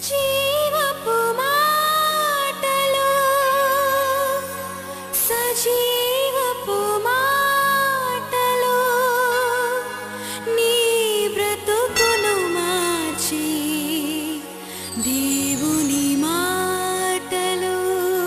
జీవపు మాటలు సజీవపు మాటలు నీ బ్రతుకును మార్చి దేవుని మాటలు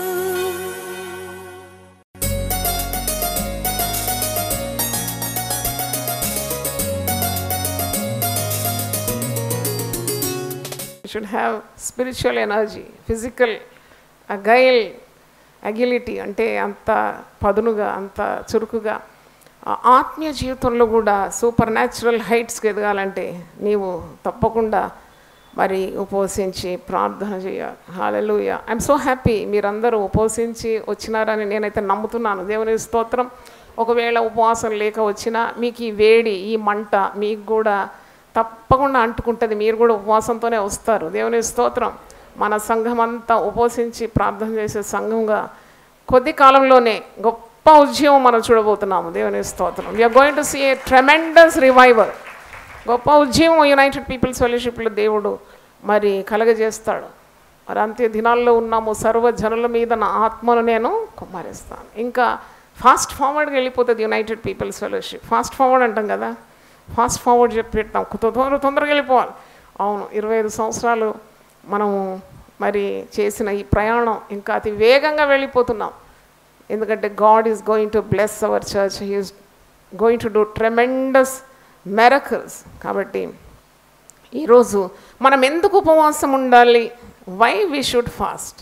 You should have spiritual energy, physical అగైల్ అగిలిటీ అంటే అంత పదునుగా అంత చురుకుగా ఆ ఆత్మీయ జీవితంలో కూడా సూపర్ న్యాచురల్ హైట్స్కి ఎదగాలంటే నీవు తప్పకుండా మరి ఉపవసించి ప్రార్థన చేయాలి హాలూయ ఐఎమ్ సో హ్యాపీ మీరందరూ ఉపవసించి వచ్చినారని నేనైతే నమ్ముతున్నాను దేవుని స్తోత్రం ఒకవేళ ఉపవాసం లేక వచ్చినా మీకు ఈ వేడి ఈ మంట మీకు కూడా తప్పకుండా అంటుకుంటుంది మీరు కూడా ఉపవాసంతోనే వస్తారు దేవుని స్తోత్రం మన సంఘం అంతా ఉపవసించి ప్రార్థన చేసే సంఘంగా కొద్ది కాలంలోనే గొప్ప ఉద్యమం మనం చూడబోతున్నాము దేవుని స్తోత్రం we're going to see a tremendous revival గొప్ప ఉద్యమం యునైటెడ్ పీపుల్స్ ఫెలోషిప్లో దేవుడు మరి కలగజేస్తాడు మరి అంత్య దినాల్లో ఉన్నాము సర్వ జనుల మీద నా ఆత్మను నేను కుమ్మరిస్తాను ఇంకా ఫాస్ట్ ఫార్వర్డ్గా వెళ్ళిపోతుంది united peoples fellowship fast forward అంటాం కదా ఫాస్ట్ ఫార్వర్డ్ చెప్పి పెట్టాం తొందర తొందరగా వెళ్ళిపోవాలి అవును ఇరవై ఐదు సంవత్సరాలు మనము మరి చేసిన ఈ ప్రయాణం ఇంకా అతి వేగంగా వెళ్ళిపోతున్నాం ఎందుకంటే God is going to bless our church he's going to do tremendous miracles కాబట్టి ఈరోజు మనం ఎందుకు ఉపవాసం ఉండాలి వై వీ షుడ్ ఫాస్ట్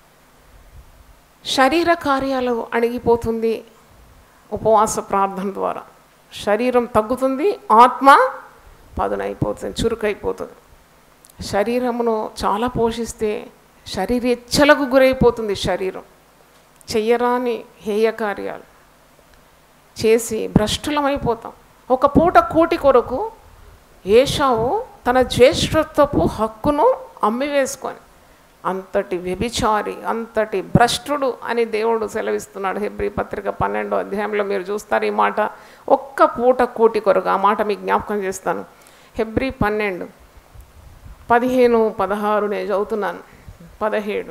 శరీర కార్యాలు అణిగిపోతుంది ఉపవాస ప్రార్థన ద్వారా శరీరం తగ్గుతుంది ఆత్మ పదునైపోతుంది చురుకైపోతుంది శరీరమును చాలా పోషిస్తే శరీరెచ్చలకు గురైపోతుంది శరీరం చెయ్యరాని హేయ కార్యాలు చేసి భ్రష్టులమైపోతాం ఒక పూట కూటి కొరకు ఏషావు తన జ్యేష్ఠత్వపు హక్కును అమ్మివేసుకొని అంతటి వ్యభిచారి అంతటి భ్రష్టుడు అని దేవుడు సెలవిస్తున్నాడు హెబ్రి పత్రిక పన్నెండో అధ్యాయంలో మీరు చూస్తారు ఈ మాట ఒక్క పూట కూటి కొరకు ఆ మాట మీకు జ్ఞాపకం చేస్తాను హెబ్రి పన్నెండు పదిహేను పదహారు నేను చదువుతున్నాను పదిహేడు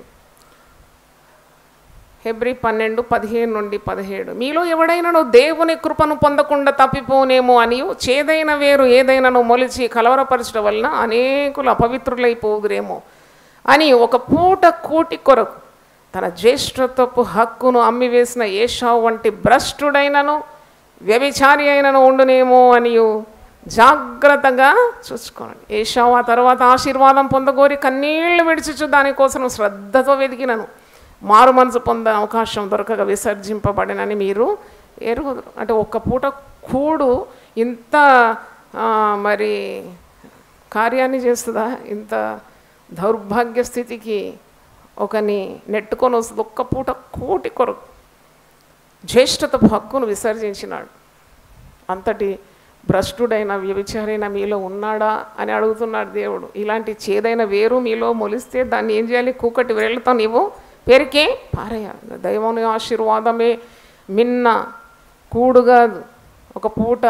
హెబ్రి పన్నెండు పదిహేను నుండి పదిహేడు మీలో ఎవడైనాను దేవుని కృపను పొందకుండా తప్పిపోనేమో అని చేదైన వేరు ఏదైనాను మొలిచి కలవరపరచడం వలన అనేకులు అపవిత్రులైపోదురేమో అని ఒక పూట కూటి కొరకు తన జ్యేష్ఠత్వపు హక్కును అమ్మివేసిన ఏషావు వంటి భ్రష్టుడైనను వ్యభిచారి అయినను ఉండునేమో అనియు జాగ్రత్తగా చూసుకోండి ఏషావు ఆ తర్వాత ఆశీర్వాదం పొందగోరి కన్నీళ్లు విడిచుచు దానికోసం శ్రద్ధతో వెతికినను మారు మనసు పొందే అవకాశం దొరకక విసర్జింపబడినని మీరు ఎరుగుదురు అంటే ఒక్క పూట కూడు ఇంత ఆ, మరి కార్యాన్ని చేస్తుందా ఇంత దౌర్భాగ్య స్థితికి ఒకని నెట్టుకొని వస్తుంది ఒక్క పూట కోటి కొరకు జ్యేష్ఠతపు హక్కును విసర్జించినాడు అంతటి భ్రష్టుడైన వ్యభిచారైన మీలో ఉన్నాడా అని అడుగుతున్నాడు దేవుడు ఇలాంటి చేదైన వేరు మీలో మొలిస్తే దాన్ని ఏం చేయాలి కూకటి వేళ్లతో నీవు పెరికే పారేయాలి దైవని ఆశీర్వాదమే మిన్న కూడు కాదు ఒక పూట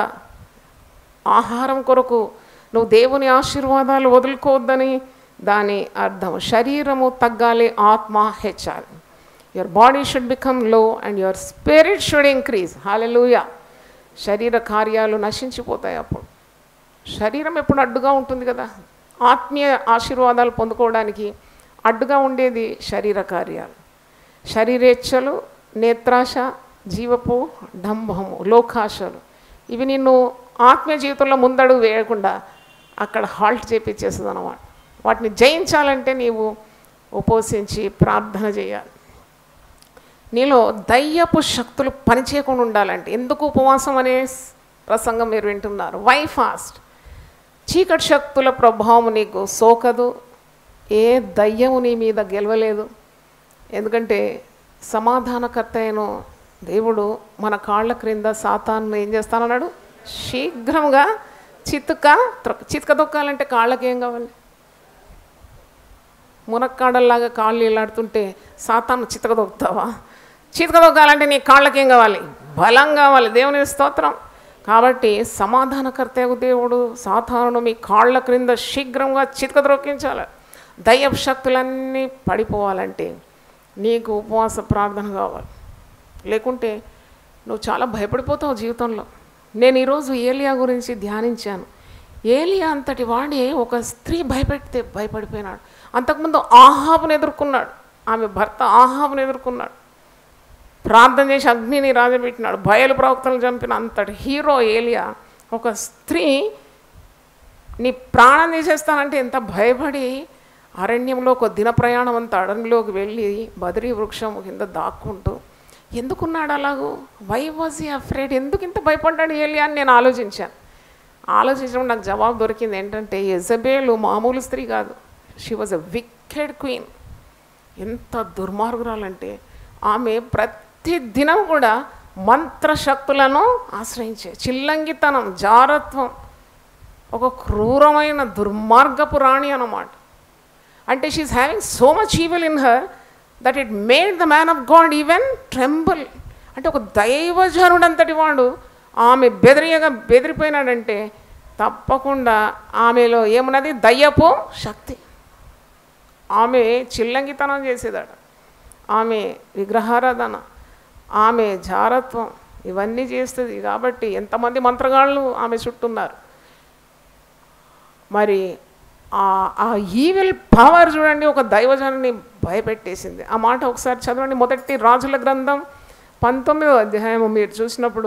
ఆహారం కొరకు నువ్వు దేవుని ఆశీర్వాదాలు వదులుకోవద్దని దాని అర్థం శరీరము తగ్గాలి ఆత్మ హెచ్చాలి your body should become low and your spirit should increase hallelujah శరీర కార్యాలు నశించిపోతాయి అప్పుడు శరీరం ఎప్పుడు అడ్డుగా ఉంటుంది కదా ఆత్మీయ ఆశీర్వాదాలు పొందుకోవడానికి అడ్డుగా ఉండేది శరీర కార్యాలు శరీరేచ్ఛలు నేత్రాశ జీవపు డంభము లోకాశలు ఇవి నిన్ను ఆత్మీయ జీవితంలో ముందడుగు వేయకుండా అక్కడ హాల్ట్ చేపించేస్తుంది అన్నమాట వాటిని జయించాలంటే నీవు ఉపవసించి ప్రార్థన చేయాలి నీలో దయ్యపు శక్తులు పనిచేయకుండా ఉండాలంటే ఎందుకు ఉపవాసం అనే స్- ప్రసంగం మీరు వింటున్నారు వై ఫాస్ట్ చీకటి శక్తుల ప్రభావం నీకు సోకదు ఏ దయ్యము నీ మీద గెలవలేదు ఎందుకంటే సమాధానకర్త అయిన దేవుడు మన కాళ్ళ క్రింద సాతాను ఏం చేస్తానన్నాడు శీఘ్రంగా చితుక త్రొక్క చితుక తొక్కాలంటే కాళ్ళకి ఏం కావాలి మునక్కాడల్లాగా కాళ్ళు ఇలాడుతుంటే సాతాను చితక దొక్కుతావా చితక దొక్కాలంటే నీ కాళ్ళకేం కావాలి బలం కావాలి దేవుని స్తోత్రం కాబట్టి సమాధానకర్తకు దేవుడు సాతాను మీ కాళ్ళ క్రింద శీఘ్రంగా చితక ద్రొక్కించాలి దయ్యపు శక్తులన్నీ పడిపోవాలంటే నీకు ఉపవాస ప్రార్థన కావాలి లేకుంటే నువ్వు చాలా భయపడిపోతావు జీవితంలో నేను ఈరోజు ఏలియా గురించి ధ్యానించాను ఏలియా అంతటి వాడే ఒక స్త్రీ భయపెడితే భయపడిపోయినాడు అంతకుముందు ఆహాబును ఎదుర్కొన్నాడు ఆమె భర్త ఆహాబును ఎదుర్కొన్నాడు ప్రార్థన చేసి అగ్నిని రాజబెట్టినాడు బయలు ప్రవక్తలు చంపిన అంతటి హీరో ఏలియా ఒక స్త్రీ నీ ప్రాణం తీసేస్తానంటే ఎంత భయపడి అరణ్యంలో ఒక దిన ప్రయాణం అంతా అడవిలోకి వెళ్ళి బదిరీ వృక్షం కింద దాక్కుంటూ ఎందుకున్నాడు అలాగూ వై వాజ్ ఈ అఫ్రేడ్ ఎందుకు ఇంత భయపడ్డాడు ఏలియా అని నేను ఆలోచించాను ఆలోచించడం నాకు జవాబు దొరికింది ఏంటంటే ఎజబేలు మామూలు స్త్రీ కాదు she was a wicked queen ఎంత దుర్మార్గురాలంటే ఆమె ప్రతి దినం కూడా మంత్రశక్తులను ఆశ్రయించే చిల్లంగితనం జారత్వం ఒక క్రూరమైన దుర్మార్గపు రాణి అన్నమాట అంటే she's having so much evil in her that it made the man of God even tremble అంటే ఒక దైవజనుడంతటి వాడు ఆమె బెదిరియగా బెదిరిపోయినాడంటే తప్పకుండా ఆమెలో ఏమున్నది దయ్యపు శక్తి ఆమె చిల్లంగితనం చేసేదట ఆమె విగ్రహారాధన ఆమె జారత్వం ఇవన్నీ చేస్తుంది కాబట్టి ఎంతమంది మంత్రగాళ్ళు ఆమె చుట్టున్నారు మరి ఆ- ఆ ఈవిల్ పవర్ చూడండి ఒక దైవజనాన్ని భయపెట్టేసింది ఆ మాట ఒకసారి చదవండి మొదటి రాజుల గ్రంథం పంతొమ్మిదో అధ్యాయం మీరు చూసినప్పుడు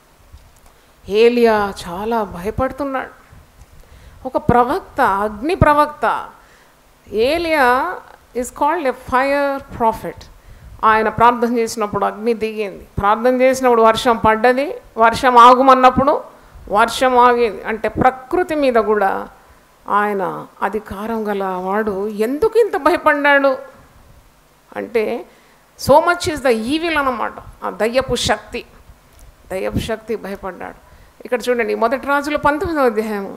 ఏలియా చాలా భయపడుతున్నాడు ఒక ప్రవక్త అగ్ని ప్రవక్త ఏలియా is called a fire prophet ఆయన ప్రార్థన చేసినప్పుడు అగ్ని దిగింది ప్రార్థన చేసినప్పుడు వర్షం పడ్డది వర్షం ఆగుమన్నప్పుడు వర్షం ఆగింది అంటే ప్రకృతి మీద కూడా ఆయన అధికారం గల వాడు ఎందుకు ఇంత భయపడ్డాడు అంటే so much is the evil అన్నమాట ఆ దయ్యపు శక్తి దయ్యపు శక్తి భయపడ్డాడు ఇక్కడ చూడండి మొదటి రాజులు పంతొమ్మిదవ అధ్యాయం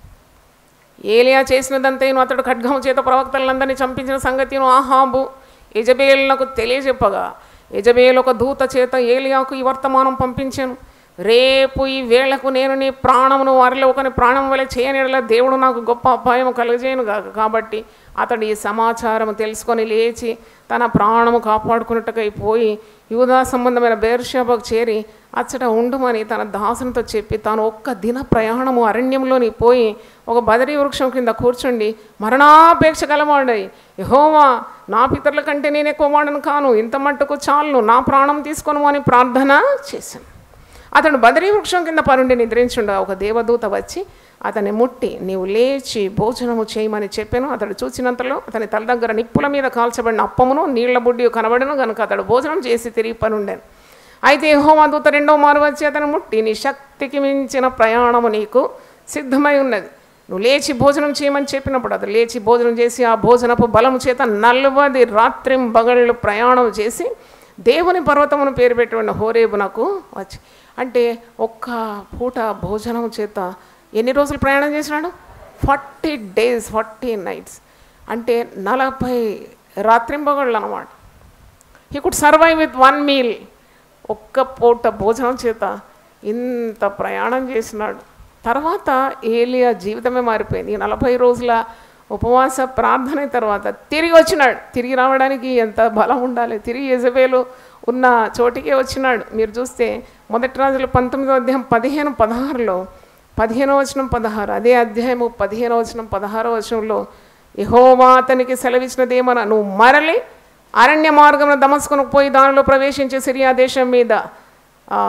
ఏలియా చేసినదంతేను అతడు ఖడ్గం చేత ప్రవక్తలందరినీ చంపించిన సంగతిను ఆహాబు యజబేలునకు తెలియజెప్పగా యజబేలు ఒక దూత చేత ఏలియాకు ఈ వర్తమానం పంపించాను రేపు ఈ వేళకు నేను నీ ప్రాణమును వారిలో ఒకని ప్రాణం వల్ల చేయనిడల దేవుడు నాకు గొప్ప అపాయం కలుగజేయను కాక కాబట్టి అతడు ఈ సమాచారం తెలుసుకొని లేచి తన ప్రాణము కాపాడుకున్నట్టుకై పోయి యూదా సంబంధమైన బేర్షాబకు చేరి అచ్చట ఉండుమని తన దాసునితో చెప్పి తాను ఒక్క దిన ప్రయాణము అరణ్యంలోని పోయి ఒక బదరీ వృక్షం కింద కూర్చుండి మరణాపేక్ష గలవాడై యహోవా నా పితరుల కంటే నేను ఎక్కువ వాడను కాను ఇంత మట్టుకు చాలు నా ప్రాణం తీసుకొను అని ప్రార్థన చేశాను అతడు బదరీ వృక్షం కింద పరుండి నిద్రించుండగా ఒక దేవదూత వచ్చి అతన్ని ముట్టి నీవు లేచి భోజనము చేయమని చెప్పాను అతడు చూసినంతలో అతని తల దగ్గర నిప్పుల మీద కాల్చబడిన అప్పమును నీళ్ల బుడ్డి కనబడను కనుక అతడు భోజనం చేసి తిరిగి పనుండాను అయితే యెహోవా దూత రెండో మారు వచ్చి అతను ముట్టి నీ శక్తికి మించిన ప్రయాణము నీకు సిద్ధమై ఉన్నది నువ్వు లేచి భోజనం చేయమని చెప్పినప్పుడు అతడు లేచి భోజనం చేసి ఆ భోజనపు బలము చేత నలభది రాత్రిం బగళ్ళు ప్రయాణం చేసి దేవుని పర్వతమును పేరు పెట్టుకున్న హోరేబునకు వచ్చి అంటే ఒక్క పూట భోజనం చేత ఎన్ని రోజులు ప్రయాణం చేసినాడు ఫార్టీ డేస్ ఫార్టీ నైట్స్ అంటే నలభై రాత్రింబగళ్ళు అనమాట he could survive with one meal ఒక్క పూట భోజనం చేత ఇంత ప్రయాణం చేసినాడు తర్వాత ఏలియా జీవితమే మారిపోయింది ఈ నలభై రోజుల ఉపవాస ప్రార్థన తర్వాత తిరిగి వచ్చినాడు తిరిగి రావడానికి ఎంత బలం ఉండాలి తిరిగి యజబేలు ఉన్న చోటికే వచ్చినాడు మీరు చూస్తే మొదటి రాజులు పంతొమ్మిదో అధ్యాయం పదిహేను పదహారులో పదిహేనో వచనం పదహారు అదే అధ్యాయము పదిహేనో వచనం పదహారో వచనంలో యహోవా అతనికి సెలవిచ్చినదేమన నువ్వు మరలి అరణ్య మార్గమున దమస్కును పోయి దానిలో ప్రవేశించే సిరియా దేశం మీద ఆ,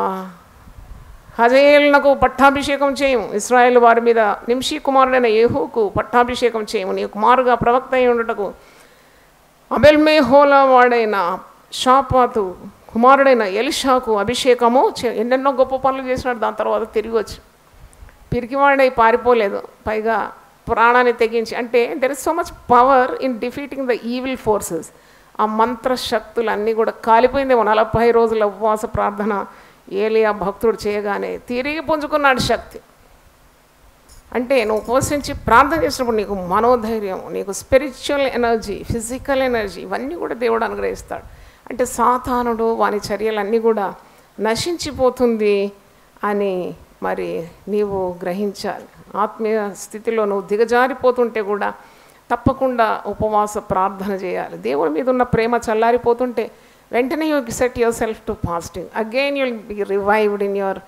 హజయేలునకు పట్టాభిషేకం చేయము ఇస్రాయేల్ వారి మీద నింషి కుమారుడైన ఏహూకు పట్టాభిషేకం చేయము నీ కుమారుగా ప్రవక్త అయి ఉండుటకు అబెల్మేహోలా వాడైన షాపాతు కుమారుడైన ఎలిషాకు అభిషేకము చే ఎన్నెన్నో గొప్ప పనులు చేసినాడు దాని తర్వాత తిరిగి వచ్చి పిరికివాడై పారిపోలేదు పైగా ప్రాణాన్ని తెగించి అంటే there is so much power in defeating the evil forces ఆ మంత్ర శక్తులు అన్నీ కూడా కాలిపోయిందేమో నలభై రోజుల ఉపవాస ప్రార్థన ఏలియా భక్తుడు చేయగానే తిరిగి పుంజుకున్నాడు శక్తి అంటే నువ్వు ఉపవసించి ప్రార్థన చేసినప్పుడు నీకు మనోధైర్యం నీకు స్పిరిచువల్ ఎనర్జీ ఫిజికల్ ఎనర్జీ ఇవన్నీ కూడా దేవుడు అనుగ్రహిస్తాడు అంటే సాతానుడు వాని చర్యలన్నీ కూడా నశించిపోతుంది అని మరి నీవు గ్రహించాలి ఆత్మీయ స్థితిలో నువ్వు దిగజారిపోతుంటే కూడా తప్పకుండా ఉపవాస ప్రార్థన చేయాలి దేవుని మీద ఉన్న ప్రేమ చల్లారిపోతుంటే వెంటనే you set yourself to fasting again you'll be revived in your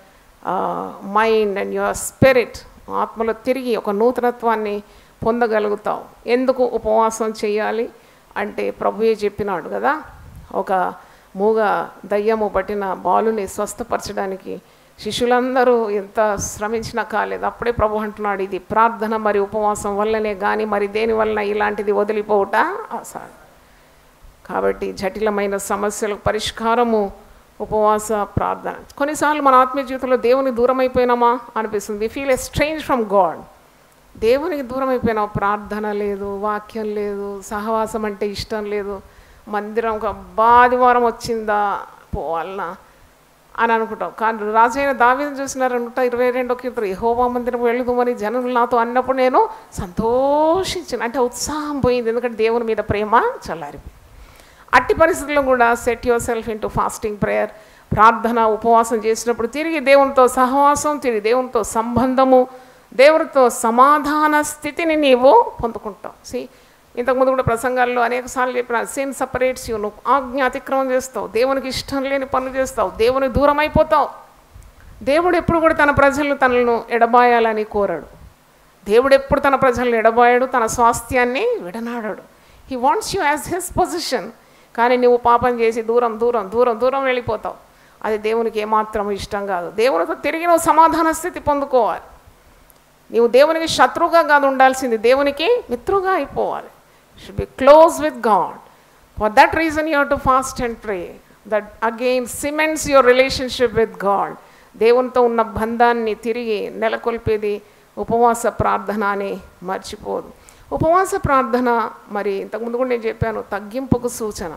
mind and your spirit ఆత్మలో తిరిగి ఒక నూతనత్వాన్ని పొందగలుగుతావు ఎందుకు ఉపవాసం చేయాలి అంటే ప్రభుయే చెప్పినాడు కదా ఒక మూగ దయ్యము పట్టిన బాలుని స్వస్థపరచడానికి శిష్యులందరూ ఎంత శ్రమించినా కాలేదు అప్పుడే ప్రభు అంటున్నాడు ఇది ప్రార్థన మరి ఉపవాసం వల్లనే కానీ మరి దేని వలన ఇలాంటిది వదిలిపోవుట అసాధ్యం కాబట్టి జటిలమైన సమస్యలకు పరిష్కారము ఉపవాస ప్రార్థన కొన్నిసార్లు మన ఆత్మీయ జీవితంలో దేవుని దూరం అయిపోయినామా అనిపిస్తుంది feel a strange from God దేవునికి దూరం అయిపోయినా ప్రార్థన లేదు వాక్యం లేదు సహవాసం అంటే ఇష్టం లేదు మందిరం ఒక ఆదివారం వచ్చిందా పోవాలనా అని అనుకుంటాం కానీ రాజైన దావీని చూసినారు నూట ఇరవై రెండో కీర్తన యెహోవా మందిరం వెళుదామని జనులు నాతో అన్నప్పుడు నేను సంతోషించిన అంటే ఉత్సాహం పోయింది ఎందుకంటే దేవుని మీద ప్రేమ చల్లారిపోయింది అట్టి పరిస్థితుల్లో కూడా set yourself into fasting prayer ప్రార్థన ఉపవాసం చేసినప్పుడు తిరిగి దేవునితో సహవాసం తిరిగి దేవునితో సంబంధము దేవునితో సమాధాన స్థితిని నీవు పొందుకుంటావు సి ఇంతకుముందు కూడా ప్రసంగాల్లో అనేక సార్లు చెప్పిన సిన్ సపరేట్స్ యూ నువ్వు ఆజ్ఞ అతిక్రమం చేస్తావు దేవునికి ఇష్టం లేని పనులు చేస్తావు దేవుని దూరం అయిపోతావు దేవుడు ఎప్పుడు కూడా తన ప్రజలను తనను ఎడబాయాలని కోరాడు దేవుడు ఎప్పుడు తన ప్రజలను ఎడబాయాడు తన స్వాస్థ్యాన్ని విడనాడాడు he wants you as his position కానీ నువ్వు పాపం చేసి దూరం దూరం దూరం దూరం వెళ్ళిపోతావు అది దేవునికి ఏమాత్రం ఇష్టం కాదు దేవునితో తిరిగి నువ్వు సమాధాన స్థితి పొందుకోవాలి నీవు దేవునికి శత్రువుగా కాదు ఉండాల్సింది దేవునికి మిత్రుగా అయిపోవాలి should be close with God for that reason you to fast and pray that again cements your relationship with God దేవునితో ఉన్న బంధాన్ని తిరిగి నెలకొల్పేది ఉపవాస ప్రార్థన అని మర్చిపోదు ఉపవాస ప్రార్థన మరి ఇంతకుముందు కూడా నేను చెప్పాను తగ్గింపుకు సూచన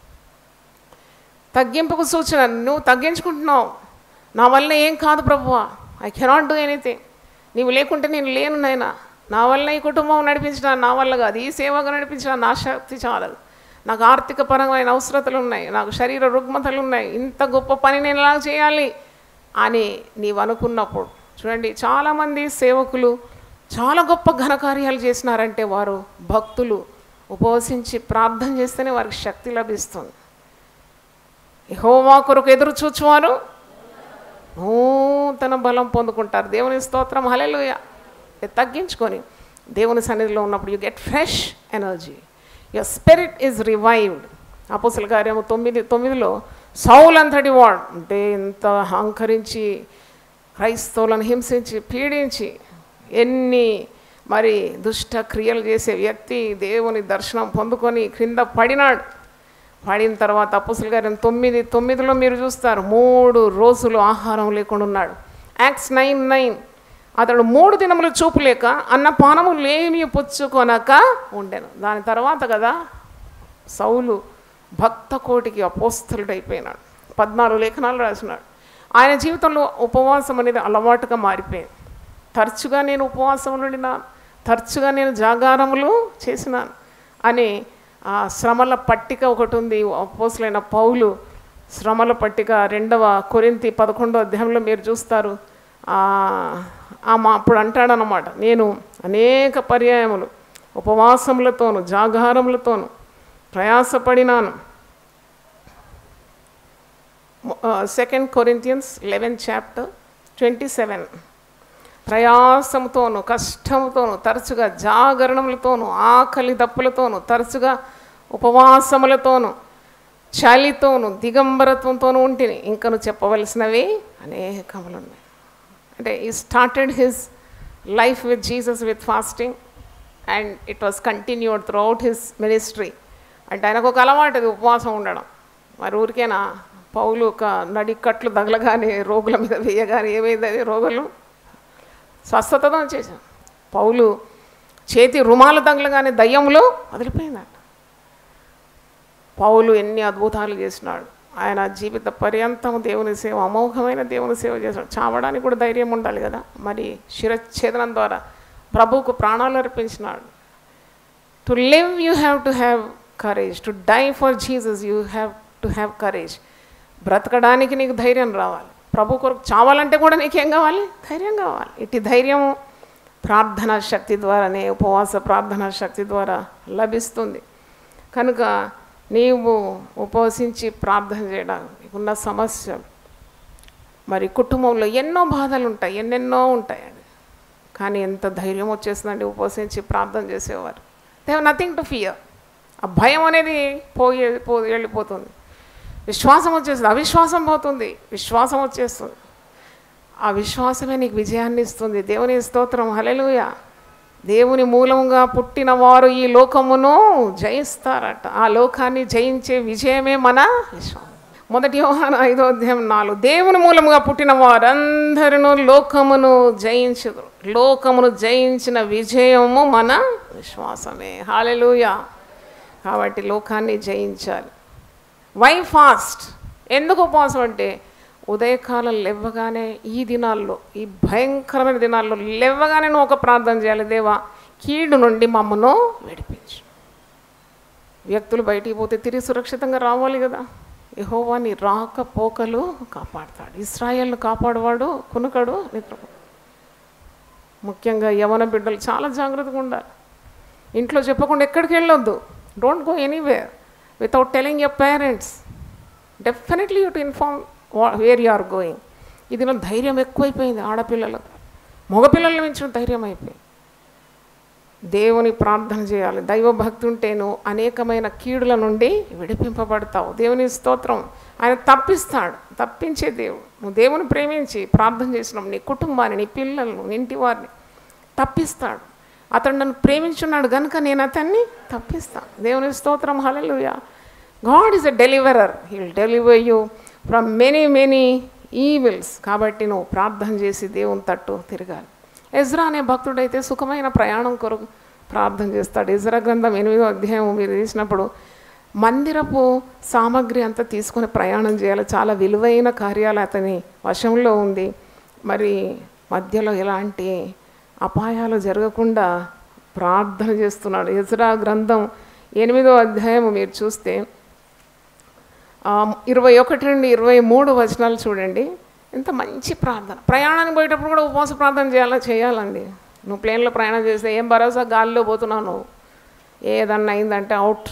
తగ్గింపుకు సూచన నువ్వు తగ్గించుకుంటున్నావు నా వల్ల ఏం కాదు ప్రభువా ఐ కెనాట్ డూ ఎనీథింగ్ నీవు లేకుంటే నేను లేను నైనా నా వల్ల ఈ కుటుంబం నడిపించిన నా వల్ల కాదు ఈ సేవగా నడిపించిన నా శక్తి చాలదు నాకు ఆర్థిక పరమైన అవసరతలు ఉన్నాయి నాకు శరీర రుగ్మతలు ఉన్నాయి ఇంత గొప్ప పని నేను ఎలా చేయాలి అని నీవు అనుకున్నప్పుడు చూడండి చాలామంది సేవకులు చాలా గొప్ప ఘనకార్యాలు చేసినారంటే వారు భక్తులు ఉపవసించి ప్రార్థన చేస్తేనే వారికి శక్తి లభిస్తుంది యెహోవా కొరకు ఎదురు చూచువారు నూతన బలం పొందుకుంటారు దేవుని స్తోత్రం హలెలుయ తగ్గించుకొని దేవుని సన్నిధిలో ఉన్నప్పుడు you get fresh energy your spirit is revived అపోసల కార్యము తొమ్మిది తొమ్మిదిలో సౌల్ అంతటి వాడు అంటే ఎంత అహంకరించి క్రైస్తవులను హింసించి పీడించి ఎన్ని మరి దుష్ట క్రియలు చేసే వ్యక్తి దేవుని దర్శనం పొందుకొని క్రింద పడినాడు పడిన తర్వాత అప్పుసులు గారిని తొమ్మిది తొమ్మిదిలో మీరు చూస్తారు మూడు రోజులు ఆహారం లేకుండా ఉన్నాడు యాక్ట్స్ నైన్ నైన్ అతడు మూడు దినములు చూపు లేక అన్న పానము లేమి పుచ్చుకొనక ఉండెను దాని తర్వాత కదా సౌలు భక్త కోటికి అపోస్తలుడైపోయినాడు పద్నాలుగు లేఖనాలు రాసినాడు ఆయన జీవితంలో ఉపవాసం అనేది అలవాటుగా మారిపోయింది తరచుగా నేను ఉపవాసం ఉండినా తరచుగా నేను జాగారములు చేసినాను అని ఆ శ్రమల పట్టిక ఒకటి ఉంది అపోసులైన పౌలు శ్రమల పట్టిక రెండవ కొరింతి పదకొండో అధ్యాయంలో మీరు చూస్తారు ఆ మా అప్పుడు అంటాడనమాట నేను అనేక పర్యాయములు ఉపవాసములతోను జాగారములతోను ప్రయాసపడినాను second Corinthians eleven chapter twenty seven ప్రయాసంతోను కష్టంతోను తరచుగా జాగరణములతోను ఆకలి దప్పులతోను తరచుగా ఉపవాసములతోను చలితోను దిగంబరత్వంతోను ఉంటిని ఇంకను చెప్పవలసినవి అనేకములు ఉన్నాయి అంటే he started his life with Jesus with fasting and it was continued throughout his ministry అంటే ఆయనకు ఒక అలవాటు అది ఉపవాసం ఉండడం మరి ఊరికేనా పౌలు ఒక నడికట్లు తగలగానే రోగుల మీద వేయగానే ఏమైంది అది రోగులు స్వస్థతతో చేశాం పౌలు చేతి రుమాలు తగలగానే దయ్యములు వదిలిపోయిందంట పౌలు ఎన్ని అద్భుతాలు చేసినాడు ఆయన జీవిత పర్యంతం దేవుని సేవ అమోఘమైన దేవుని సేవ చేశాడు చావడానికి కూడా ధైర్యం ఉండాలి కదా మరి శిరచ్ఛేదనం ద్వారా ప్రభువుకు ప్రాణాలు అర్పించినాడు to live you have to have courage to die for Jesus you have to have courage బ్రతకడానికి నీకు ధైర్యం రావాలి ప్రభు కొరకు చావాలంటే కూడా నీకేం కావాలి ధైర్యం కావాలి ఇటు ధైర్యం ప్రార్థనా శక్తి ద్వారానే ఉపవాస ప్రార్థనా శక్తి ద్వారా లభిస్తుంది కనుక నీవు ఉపవసించి ప్రార్థన చేయడానికి ఉన్న సమస్యలు మరి కుటుంబంలో ఎన్నో బాధలు ఉంటాయి ఎన్నెన్నో ఉంటాయండి కానీ ఎంత ధైర్యం వచ్చేస్తుందండి ఉపవసించి ప్రార్థన చేసేవారు they have nothing to fear ఆ భయం అనేది పోయే పో వెళ్ళిపోతుంది విశ్వాసం వచ్చేస్తుంది అవిశ్వాసం పోతుంది విశ్వాసం వచ్చేస్తుంది ఆ విశ్వాసమే నీకు విజయాన్ని ఇస్తుంది దేవుని స్తోత్రం హలెలుయ దేవుని మూలంగా పుట్టిన వారు ఈ లోకమును జయిస్తారట ఆ లోకాన్ని జయించే విజయమే మన విశ్వాసం మొదటి యోహాను ఐదో అధ్యాయం నాలుగు దేవుని మూలముగా పుట్టిన వారందరూ లోకమును జయించదు లోకమును జయించిన విజయము మన విశ్వాసమే హాలెలుయ కాబట్టి లోకాన్ని జయించాలి వై ఫాస్ట్ ఎందుకు ఉపవాసం అంటే ఉదయకాలం లేవగానే ఈ దినాల్లో ఈ భయంకరమైన దినాల్లో లేవగానే నువ్వు ఒక ప్రార్థన చేయాలి దేవా కీడు నుండి మమ్మను విడిపించు వ్యక్తులు బయటికి పోతే తిరిగి సురక్షితంగా రావాలి కదా యెహోవా నీ రాకపోకలు కాపాడుతాడు ఇస్రాయేల్ను కాపాడువాడు కునుకడు నిద్ర ముఖ్యంగా యవన బిడ్డలు చాలా జాగ్రత్తగా ఉండాలి ఇంట్లో చెప్పకుండా ఎక్కడికి వెళ్ళొద్దు don't go anywhere without telling your parents definitely you to inform where you are going ఇది నా ధైర్యం ఎక్కువైపోయింది ఆడపిల్లలకు మగపిల్లల మించిన ధైర్యం అయిపోయింది దేవుని ప్రార్థన చేయాలి దైవభక్తి ఉంటేను అనేకమైన కీడుల నుండి విడిపింపబడతావు దేవుని స్తోత్రం ఆయన తప్పిస్తాడు తప్పించే దేవుడు నువ్వు దేవుని ప్రేమించి ప్రార్థన చేసినావు నీ కుటుంబాన్ని నీ పిల్లలను నీ ఇంటి వారిని తప్పిస్తాడు అతడు నన్ను ప్రేమించున్నాడు కనుక నేను అతన్ని తప్పిస్తాను దేవుని స్తోత్రం hallelujah God is a deliverer heal deliver you from many many evils కాబట్టి నువ్వు ప్రార్థన చేసి దేవుని తట్టు తిరగాలి ఎజ్రా అనే భక్తుడైతే సుఖమైన ప్రయాణం కొరకు ప్రార్థన చేస్తాడు ఎజ్రా గ్రంథం ఎనిమిదో అధ్యాయం మీరు తీసినప్పుడు మందిరపు సామాగ్రి అంతా తీసుకొని ప్రయాణం చేయాలి చాలా విలువైన కార్యాలు అతని వశంలో ఉంది మరి మధ్యలో ఎలాంటి అపాయాలు జరగకుండా ప్రార్థన చేస్తున్నాడు ఎజ్రా గ్రంథం ఎనిమిదో అధ్యాయం మీరు చూస్తే ఆ, ఇరవై ఒకటి నుండి ఇరవై మూడు వచనాలు చూడండి ఎంత మంచి ప్రార్థన ప్రయాణానికి పోయేటప్పుడు కూడా ఉపవాస ప్రార్థన చేయాలా చేయాలండి నువ్వు ప్లేన్లో ప్రయాణం చేస్తే ఏం భరోసా గాలిలో పోతున్నావు నువ్వు ఏదన్నా అయిందంటే అవుట్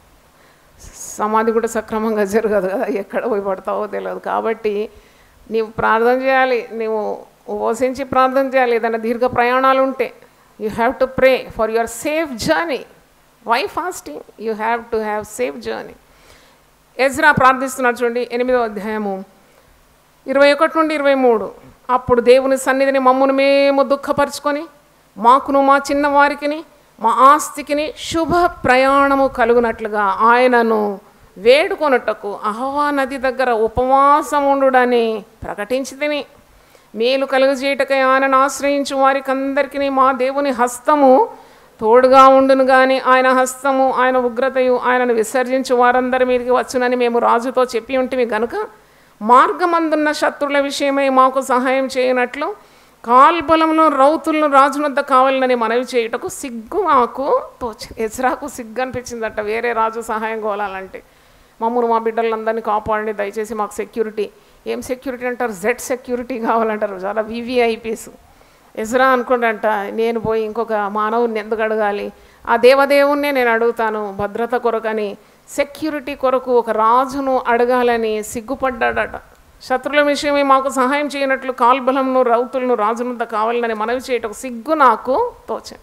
సమాధి కూడా సక్రమంగా జరగదు కదా ఎక్కడ పోయి పడతావో తెలియదు కాబట్టి నీవు ప్రార్థన చేయాలి నీవు ఉపవసించి ప్రార్థన చేయాలి ఏదైనా దీర్ఘ ప్రయాణాలు ఉంటే you have to pray for your safe journey why fasting you have to have safe journey Ezra ప్రార్థిస్తున్నాడు చూడండి ఎనిమిదో అధ్యాయము ఇరవై ఒకటి నుండి ఇరవై మూడు అప్పుడు దేవుని సన్నిధిని మమ్మను మేము దుఃఖపరుచుకొని మాకును మా చిన్నవారికిని మా ఆస్తికిని శుభ ప్రయాణము కలుగునట్లుగా ఆయనను వేడుకొనుటకు అహవా నది దగ్గర ఉపవాసం ఉండుడని ప్రకటించి తిని మేలు కలుగజేయటకై ఆయనను ఆశ్రయించు వారికి అందరికీ మా దేవుని హస్తము తోడుగా ఉండును గాని ఆయన హస్తము ఆయన ఉగ్రతయు ఆయనను విసర్జించు వారందరి మీదకి వచ్చునని మేము రాజుతో చెప్పి ఉంటిమి గనుక మార్గమందున్న శత్రుల విషయమై మాకు సహాయం చేయనట్లు కాల్బలమును రౌతులను రాజునొద్ద కావాలని మనవి చేయుటకు సిగ్గు మాకు తోచి ఎజ్రాకు సిగ్గు అనిపించిందట వేరే రాజు సహాయం కోవాలంటే మమ్మల్ని మా బిడ్డలందరినీ కాపాడండి దయచేసి మాకు సెక్యూరిటీ ఏం సెక్యూరిటీ అంటారు జెడ్ సెక్యూరిటీ కావాలంటారు చాలా వివిఐపీస్ ఎజ్రా అనుకుంటంట నేను పోయి ఇంకొక మానవుని ఎందుకు అడగాలి ఆ దేవదేవుణ్ణే నేను అడుగుతాను భద్రత కొరకని సెక్యూరిటీ కొరకు ఒక రాజును అడగాలని సిగ్గుపడ్డాడట శత్రుల విషయమే మాకు సహాయం చేయనట్లు కాల్బలంను రౌతులను రాజునంత కావాలని మనవి చేయటం సిగ్గు నాకు తోచే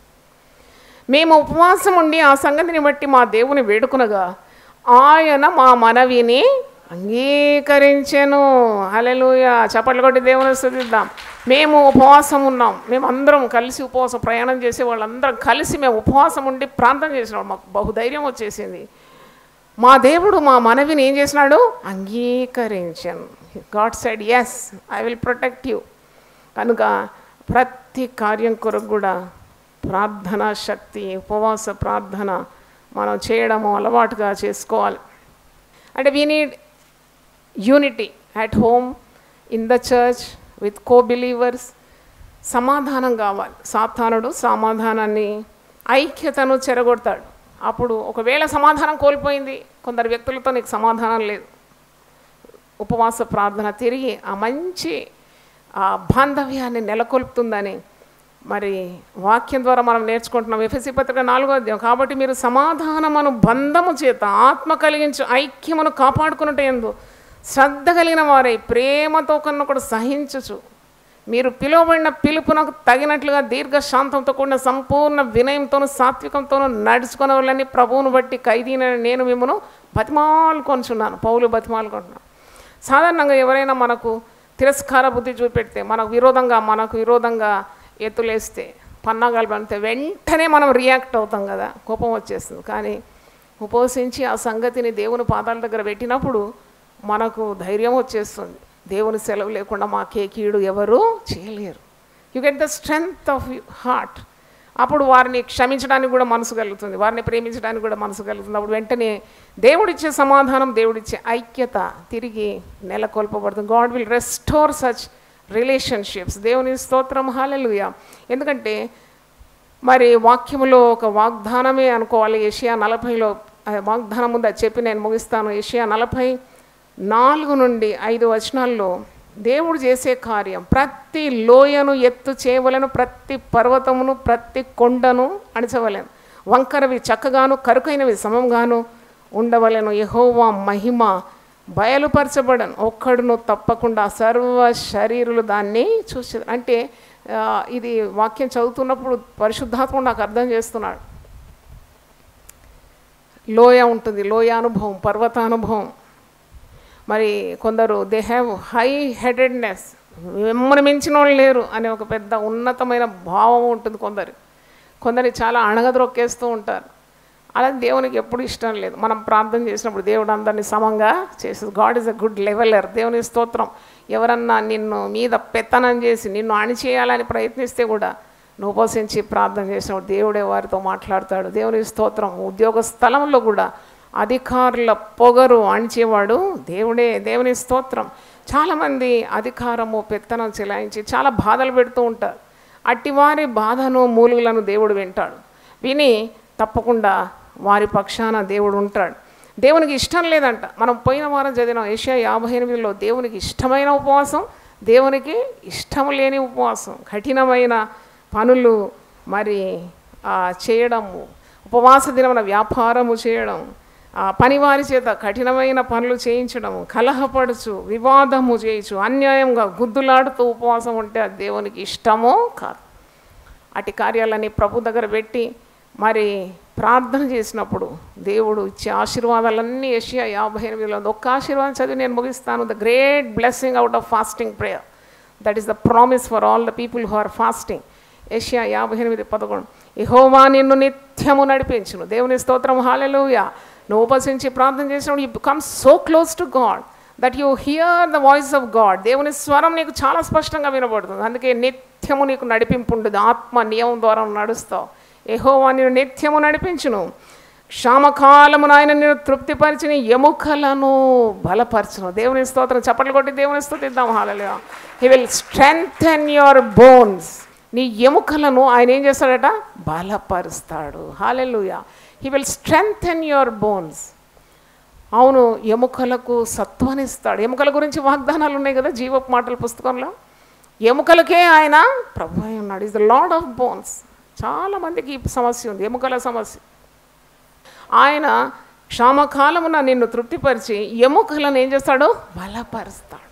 మేము ఉపవాసం ఉండి ఆ సంగతిని బట్టి మా దేవుని వేడుకునగా ఆయన మా మనవిని అంగీకరించెను హలెలూయ చప్పట్లు కొట్టి దేవుని స్థుతిద్దాం మేము ఉపవాసం ఉన్నాం మేము అందరం కలిసి ఉపవాసం ప్రయాణం చేసే వాళ్ళందరం కలిసి మేము ఉపవాసం ఉండి ప్రార్థన చేసినాం మాకు బహుధైర్యం వచ్చేసింది మా దేవుడు మా మనవిని ఏం చేసినాడు అంగీకరించాను God said yes I will protect you కనుక ప్రతి కార్యం కొరకు కూడా ప్రార్థనా శక్తి ఉపవాస ప్రార్థన మనం చేయడము అలవాటుగా చేసుకోవాలి అంటే we need unity at home in the church with co believers సమాధానం కావాలి సాతానుడు సమాధానాన్ని ఐక్యతను చెరగొడతాడు అప్పుడు ఒకవేళ సమాధానం కోల్పోయింది కొందరు వ్యక్తులతో నీకు సమాధానం లేదు ఉపవాస ప్రార్థన తిరిగి ఆ మంచి ఆ బాంధవ్యాన్ని నెలకొల్పుతుందని మరి వాక్యం ద్వారా మనం నేర్చుకుంటున్నాం ఎఫ్ఎస్సి పత్రిక నాలుగో అధ్యాయం కాబట్టి మీరు సమాధానమును బంధము చేత ఆత్మ కలిగించు ఐక్యమును కాపాడుకున్నట్టు ఎందు శ్రద్ధ కలిగిన వారై ప్రేమతో కన్నా కూడా సహించుచు మీరు పిలువబడిన పిలుపునకు తగినట్లుగా దీర్ఘశాంతంతో కూడిన సంపూర్ణ వినయంతోనూ సాత్వికంతోనూ నడుచుకునే వాళ్ళని ప్రభువును బట్టి ఖైదీన నేను మిమ్మను బతిమాలుకొంచున్నాను పౌలు బతిమాలుకుంటున్నాను సాధారణంగా ఎవరైనా మనకు తిరస్కార బుద్ధి చూపెడితే మనకు విరోధంగా మనకు విరోధంగా ఎత్తులేస్తే పన్నాగాలు పడితే వెంటనే మనం రియాక్ట్ అవుతాం కదా కోపం వచ్చేస్తుంది కానీ ఉపవసించి ఆ సంగతిని దేవుని పాదాల దగ్గర పెట్టినప్పుడు మనకు ధైర్యం వచ్చేస్తుంది దేవుని సెలవు లేకుండా మాకే కీడు ఎవరు చేయలేరు you get the strength of heart అప్పుడు వారిని క్షమించడానికి కూడా మనసు కలుగుతుంది వారిని ప్రేమించడానికి కూడా మనసు కలుగుతుంది అప్పుడు వెంటనే దేవుడిచ్చే సమాధానం దేవుడిచ్చే ఐక్యత తిరిగి నెలకొల్పబడుతుంది God will restore such relationships దేవుని స్తోత్రం హాలెలుయ ఎందుకంటే మరి వాక్యములో ఒక వాగ్దానమే అనుకోవాలి ఏషియా నలభైలో ఆ వాగ్దానం ముందు అది చెప్పి నేను ముగిస్తాను ఏషియా నలభై నాలుగు నుండి ఐదు వచనాల్లో దేవుడు చేసే కార్యం ప్రతి లోయను ఎత్తు చేయవలను ప్రతి పర్వతమును ప్రతి కొండను అణిచవలను వంకరవి చక్కగాను కరుకైనవి సమంగాను ఉండవలను యెహోవా మహిమ బయలుపరచబడను ఒక్కడును తప్పకుండా సర్వ శరీరులు దాన్ని చూసి అంటే ఆ, ఇది వాక్యం చదువుతున్నప్పుడు పరిశుద్ధాత్మ నాకు అర్థం చేస్తున్నాడు లోయ ఉంటుంది లోయ అనుభవం పర్వత అనుభవం మరి కొందరు దే హ్యావ్ హై హెడెడ్నెస్ మిమ్మల్ని మించిన వాళ్ళు లేరు అనే ఒక పెద్ద ఉన్నతమైన భావం ఉంటుంది కొందరు కొందరు చాలా అణగద్రొక్కేస్తూ ఉంటారు అలా దేవునికి ఎప్పుడు ఇష్టం లేదు మనం ప్రార్థన చేసినప్పుడు దేవుడు అందరినీ సమంగా చేసేది God is a good leveller దేవుని స్తోత్రం ఎవరన్నా నిన్ను మీద పెత్తనం చేసి నిన్ను అణిచేయాలని ప్రయత్నిస్తే కూడా నువ్వు ఉపసించి ప్రార్థన చేసినప్పుడు దేవుడే వారితో మాట్లాడతాడు దేవుని స్తోత్రం ఉద్యోగ స్థలంలో కూడా అధికారుల పొగరు అణిచేవాడు దేవుడే దేవుని స్తోత్రం చాలామంది అధికారము పెత్తనం చెలాయించి చాలా బాధలు పెడుతూ ఉంటారు అట్టివారి బాధను మూలుగులను దేవుడు వింటాడు విని తప్పకుండా వారి పక్షాన దేవుడు ఉంటాడు దేవునికి ఇష్టం లేదంట మనం పోయిన వారం చదివిన ఏషియా యాభై ఎనిమిదిలో దేవునికి ఇష్టమైన ఉపవాసం దేవునికి ఇష్టం లేని ఉపవాసం కఠినమైన పనులు మరి ఆ, చేయడము ఉపవాస దినమున వ్యాపారము చేయడం ఆ, పనివారి చేత కఠినమైన పనులు చేయించడం కలహపడుచు వివాదము చేయొచ్చు అన్యాయంగా గుద్దులాడుతూ ఉపవాసం ఉంటే అది దేవునికి ఇష్టమో కాదు అటు కార్యాలన్నీ ప్రభు దగ్గర పెట్టి మరి ప్రార్థన చేసినప్పుడు దేవుడు ఇచ్చే ఆశీర్వాదాలన్నీ ఏషియా యాభై ఎనిమిదిలో ఉంది. ఒక్క ఆశీర్వాదం చదివి నేను ముగిస్తాను the great blessing out of fasting prayer that is the promise for all the people who are fasting ఏషియా యాభై ఎనిమిది పదకొండు ఇహోవా నిన్ను నిత్యము నడిపించును దేవుని స్తోత్రం హాలెలూయా నువ్వు ఉపసించి ప్రార్థన చేసినప్పుడు you become so close to God that you hear the voice of God దేవుని స్వరం నీకు చాలా స్పష్టంగా వినబడుతుంది అందుకే నిత్యము నీకు నడిపింపు ఉంటుంది ఆత్మ నియమం ద్వారా నడుస్తావు ఎహోవా నేను నిత్యము నడిపించును క్షామకాలమున ఆయన నేను తృప్తిపరిచిన ఎముకలను బలపరచును దేవుని స్తోత్రం చప్పట్లు కొట్టి దేవుని స్తుతిద్దాం హాలలుగా he will strengthen your bones నీ ఎముకలను ఆయన ఏం చేస్తాడట బలపరుస్తాడు hallelujah he will strengthen your bones అవును ఎముకలకు సత్వాన్నిస్తాడు ఎముకల గురించి వాగ్దానాలు ఉన్నాయి కదా జీవపు మాటల పుస్తకంలో ఎముకలకే ఆయన ప్రభు అయి ఉన్నాడు is the lord of bones చాలామందికి ఈ సమస్య ఉంది ఎముకల సమస్య ఆయన క్షామకాలమున నిన్ను తృప్తిపరిచి ఎముకలను ఏం చేస్తాడు బలపరుస్తాడు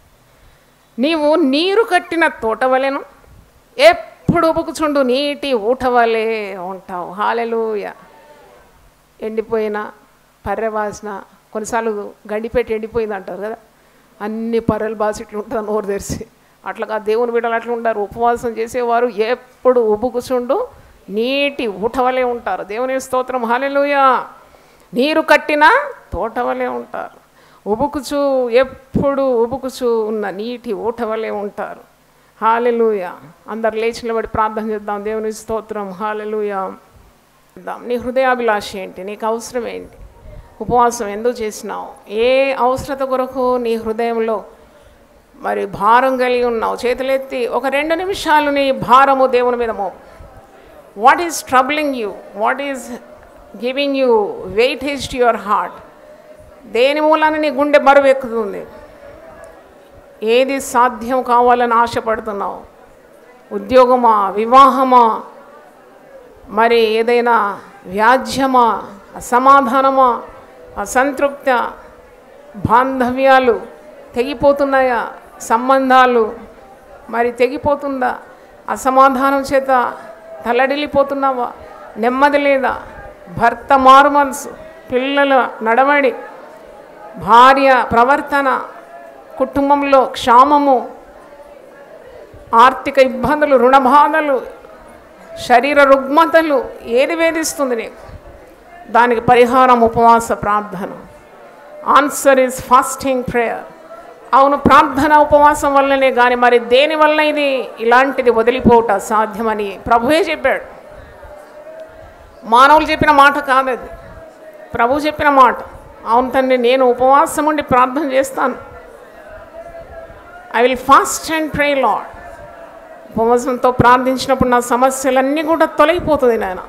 నీవు నీరు కట్టిన తోట వలెను ఎప్పుడు ఉబుకుచుండు నీటి ఊట వలె ఉంటావు హాలెలూయ ఎండిపోయిన పర్రెవాసన కొన్నిసార్లు గండిపెట్టి ఎండిపోయింది అంటారు కదా అన్ని పర్రెలు బాసి ఇట్లా ఉంటుంది నోరు తెరిచి అట్లాగా దేవుని బిడ్డలు అట్లా ఉంటారు ఉపవాసం చేసేవారు ఎప్పుడు ఉబుకుచుండు నీటి ఊట వలె ఉంటారు దేవుని స్తోత్రం హాలెలూయా నీరు కట్టిన తోట వలె ఉంటారు ఉబుకుచు ఎప్పుడు ఉబుకుచు ఉన్న నీటి ఊట వలె ఉంటారు హాలెలూయా అందరు లేచి నిలబడి ప్రార్థన చేద్దాం దేవుని స్తోత్రం హాలెలూయా చేద్దాం నీ హృదయాభిలాష ఏంటి నీకు అవసరం ఏంటి ఉపవాసం ఎందుకు చేసినావు ఏ అవసరత కొరకు నీ హృదయంలో మరి భారం కలిగి ఉన్నావు చేతులెత్తి ఒక రెండు నిమిషాలు నీ భారము దేవుని మీద మో what is troubling you what is giving you weightage to your heart దేని మూలాన నీ గుండె బరువు ఎక్కుతుంది ఏది సాధ్యం కావాలని ఆశపడుతున్నావు ఉద్యోగమా వివాహమా మరి ఏదైనా వ్యాజ్యమా అసమాధానమా అసంతృప్త బాంధవ్యాలు తెగిపోతున్నాయా సంబంధాలు మరి తెగిపోతుందా అసమాధానం చేత తల్లడిల్లిపోతున్నావా నెమ్మది లేదా భర్త మారు మనసు పిల్లల నడవడి భార్య ప్రవర్తన కుటుంబంలో క్షామము ఆర్థిక ఇబ్బందులు రుణ బాధలు శరీర రుగ్మతలు ఏది వేధిస్తుంది నీకు దానికి పరిహారం ఉపవాస ప్రార్థన ఆన్సర్ ఇస్ ఫాస్టింగ్ ప్రేయర్ అవును ప్రార్థన ఉపవాసం వల్లనే కానీ మరి దేని వల్ల ఇది ఇలాంటిది వదిలిపోవట సాధ్యమని ప్రభువే చెప్పాడు మానవులు చెప్పిన మాట కాదది ప్రభు చెప్పిన మాట అవును తండ్రి నేను ఉపవాసం ఉండి ప్రార్థన చేస్తాను I will fast and pray lord ఉపవాసంతో ప్రార్థించినప్పుడు నా సమస్యలన్నీ కూడా తొలగిపోతుంది నాయన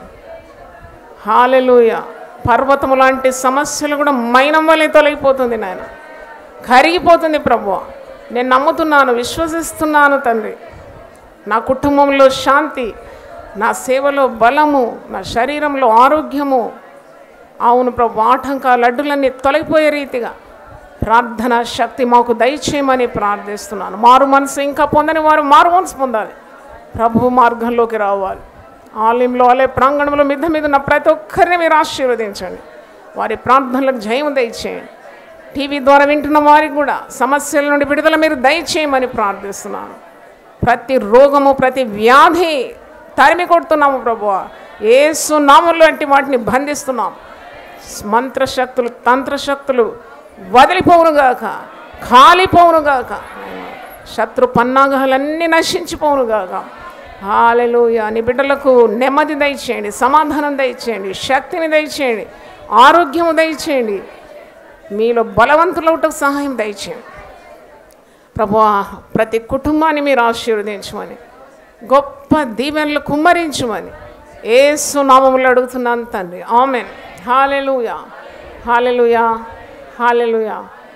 హాలెలూయ పర్వతము లాంటి సమస్యలు కూడా మైనం వల్లే తొలగిపోతుంది నాయన కరిగిపోతుంది ప్రభు నేను నమ్ముతున్నాను విశ్వసిస్తున్నాను తండ్రి నా కుటుంబంలో శాంతి నా సేవలో బలము నా శరీరంలో ఆరోగ్యము అవును ప్రభు ఆటంకాలు అడ్డులన్నీ తొలగిపోయే రీతిగా ప్రార్థన శక్తి మాకు దయచేయమని ప్రార్థిస్తున్నాను మారు మనసు ఇంకా పొందని వారు మారు మనసు పొందాలి ప్రభు మార్గంలోకి రావాలి ఆలయంలో ఆలయ ప్రాంగణంలో మిద్ద మీద ఉన్న ప్రతి ఒక్కరిని మీరు ఆశీర్వదించండి వారి ప్రార్థనలకు జయం దయచేయండి టీవీ ద్వారా వింటున్న వారికి కూడా సమస్యల నుండి విడుదల మీరు దయచేయమని ప్రార్థిస్తున్నాను ప్రతి రోగము ప్రతి వ్యాధి తరిమి కొడుతున్నాము ప్రభు ఏసు నామంలో వంటి వాటిని బంధిస్తున్నాం మంత్రశక్తులు తంత్రశక్తులు వదిలిపోవునుగాక కాలిపోవునుగాక శత్రు పన్నాగాలన్నీ నశించిపోవునుగాక హాలెలూయ నీ బిడ్డలకు నెమ్మది దయచేయండి సమాధానం దయచేయండి శక్తిని దయచేయండి ఆరోగ్యము దయచేయండి మీలో బలవంతులవుటకు సహాయం దయచేయండి ప్రభా ప్రతి కుటుంబాన్ని మీరు ఆశీర్వదించమని గొప్ప దీవెనలు కుమ్మరించమని ఏసు నామములు అడుగుతున్నాను తండ్రి ఆమెన్ హాలెలుయా హాలెలుయా హాలెలుయా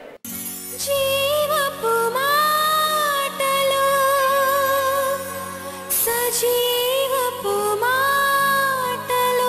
జీవపు మాటలు సజీవపు మాటలు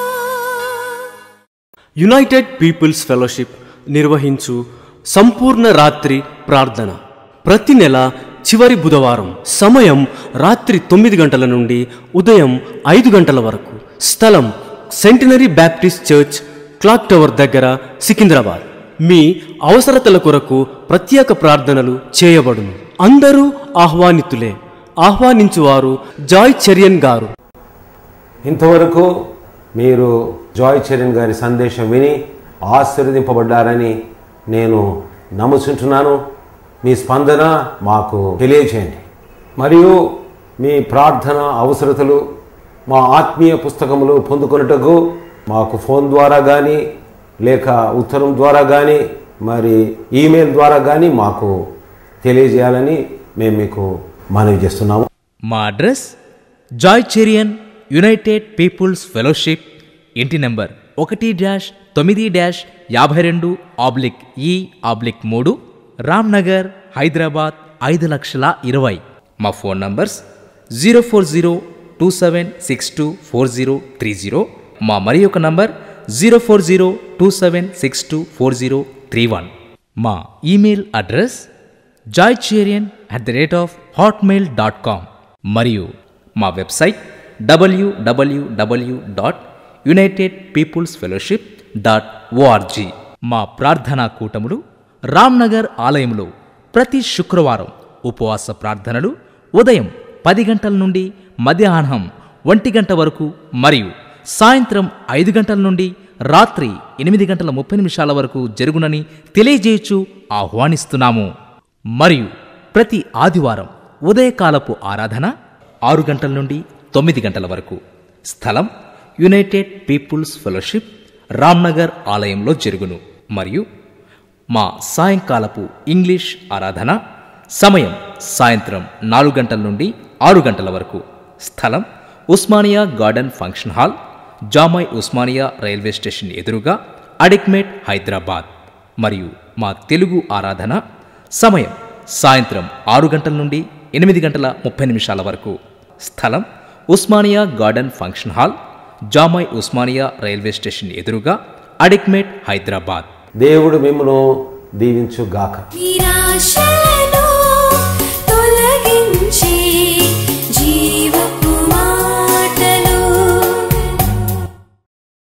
యునైటెడ్ పీపుల్స్ ఫెలోషిప్ నిర్వహించు సంపూర్ణ రాత్రి ప్రార్థన ప్రతి నెల చివరి బుధవారం సమయం రాత్రి తొమ్మిది గంటల నుండి ఉదయం ఐదు గంటల వరకు స్థలం centenary Baptist church clock tower దగ్గర సికింద్రాబాద్ మీ అవసరతల కొరకు ప్రత్యేక ప్రార్థనలు చేయబడును అందరూ ఆహ్వానితులే ఆహ్వానించువారు జాయ్ చెరియన్ గారు ఇంతవరకు మీరు జాయ్ చరణ్ గారి సందేశం విని ఆశీర్వదింపబడ్డారని నేను నమ్ముచుంటున్నాను మీ స్పందన మాకు తెలియచేయండి మరియు మీ ప్రార్థన అవసరతలు మా ఆత్మీయ పుస్తకములు పొందుకొనుటకు మాకు ఫోన్ ద్వారా కానీ లేక ఉత్తరం ద్వారా కానీ మరి ఈమెయిల్ ద్వారా కానీ మాకు తెలియజేయాలని మేము మీకు మనవి చేస్తున్నాము మా address Joy Cherian united peoples fellowship ఇంటి నెంబర్ ఒకటి డాష్ తొమ్మిది డాష్ యాభై రెండు ఆబ్లిక్ ఈ ఆబ్లిక్ మూడు రామ్ నగర్ హైదరాబాద్ ఐదు లక్షల ఇరవై మా phone numbers zero four zero two seven six two four zero three zero మా మరి ఒక number zero four zero two seven six two four zero three one మా email address Joy Cherian at the rate of Hotmail dot com మరియు మా website WWW dot United peoples Fellowship dot ORG మా ప్రార్థనా కూటములు రామ్నగర్ ఆలయంలో ప్రతి శుక్రవారం ఉపవాస ప్రార్థనలు ఉదయం పది గంటల నుండి మధ్యాహ్నం ఒంటి గంట వరకు మరియు సాయంత్రం ఐదు గంటల నుండి రాత్రి ఎనిమిది గంటల ముప్పై నిమిషాల వరకు జరుగునని తెలియజేయచ్చు ఆహ్వానిస్తున్నాము మరియు ప్రతి ఆదివారం ఉదయకాలపు ఆరాధన ఆరు గంటల నుండి తొమ్మిది గంటల వరకు స్థలం యునైటెడ్ పీపుల్స్ ఫెలోషిప్ రామ్నగర్ ఆలయంలో జరుగును మరియు మా సాయంకాలపు ఇంగ్లీష్ ఆరాధన సమయం సాయంత్రం నాలుగు గంటల నుండి ఆరు గంటల వరకు స్థలం Osmania garden function hall Jamai Osmania railway station ఎదురుగా అడిక్మేట్ హైదరాబాద్ మరియు మా తెలుగు ఆరాధన సమయం సాయంత్రం ఆరు గంటల నుండి ఎనిమిది గంటల ముప్పై నిమిషాల వరకు స్థలం Osmania garden function hall Jamai Osmania railway station ఎదురుగా అడిక్మేట్ హైదరాబాద్ దేవుడు మిమ్మను దీవించుగాక నిరాశలను